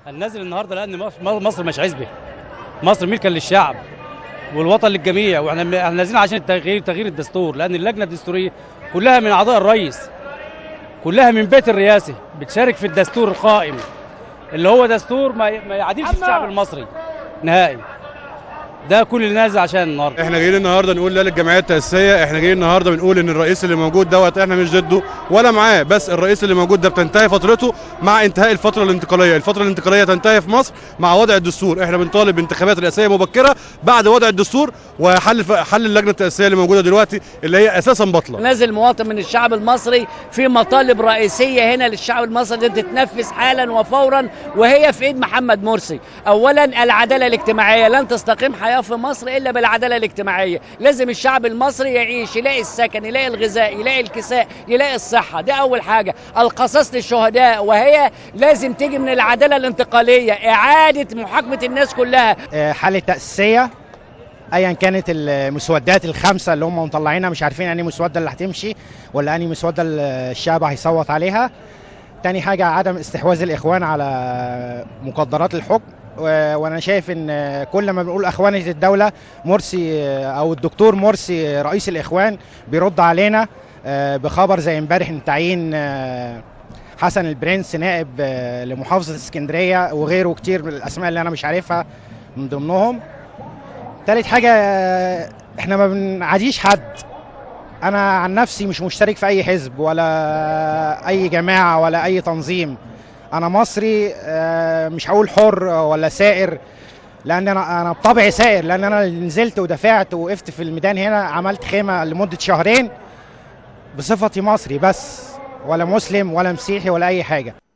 النازل النهارده لان مصر- مصر مش عزبه مصر ملكا للشعب والوطن للجميع واحنا احنا نازلين عشان تغيير تغيير الدستور لان اللجنه الدستوريه كلها من اعضاء الرئيس كلها من بيت الرئاسه بتشارك في الدستور القائم اللي هو دستور ما ما يعادلش الشعب المصري نهائي ده كل اللي نازل عشان النهارده احنا جايين النهارده نقول لا للجمعيه التاسيسيه احنا جايين النهارده بنقول ان الرئيس اللي موجود دوت احنا مش ضده ولا معاه بس الرئيس اللي موجود ده بتنتهي فترته مع انتهاء الفتره الانتقاليه الفتره الانتقاليه تنتهي في مصر مع وضع الدستور احنا بنطالب بانتخابات رئاسيه مبكره بعد وضع الدستور وحل حل اللجنه التاسيسيه اللي موجوده دلوقتي اللي هي اساسا باطله نازل مواطن من الشعب المصري في مطالب رئيسية هنا للشعب المصري لازم تتنفذ حالا وفورا وهي في ايد محمد مرسي اولا العدالة الاجتماعية لن تستقيم حياة في مصر الا بالعدالة الاجتماعية لازم الشعب المصري يعيش يلاقي السكن يلاقي الغذاء يلاقي الكساء يلاقي الصحة دي اول حاجة القصاص للشهداء وهي لازم تيجي من العدالة الانتقالية اعادة محاكمة الناس كلها حالة تأسيسية ايا كانت المسودات الخمسه اللي هم مطلعينها مش عارفين انهي مسوده اللي هتمشي ولا انهي مسوده الشعب هيصوت عليها تاني حاجه عدم استحواذ الاخوان على مقدرات الحكم و- وانا شايف ان كل ما بنقول اخوانه الدوله مرسي او الدكتور مرسي رئيس الاخوان بيرد علينا آه، بخبر زي امبارح ان تعيين آه، حسن البرنس نائب آه، لمحافظه اسكندريه وغيره كتير من الاسماء اللي انا مش عارفها من ضمنهم تالت حاجة آه، احنا ما بنعاديش حد انا عن نفسي مش مشترك في اي حزب ولا اي جماعة ولا اي تنظيم انا مصري آه، مش هقول حر ولا سائر لان انا انا بطبعي سائر لان انا اللي نزلت ودافعت ووقفت في الميدان هنا عملت خيمة لمدة شهرين بصفتي مصري بس ولا مسلم ولا مسيحي ولا اي حاجة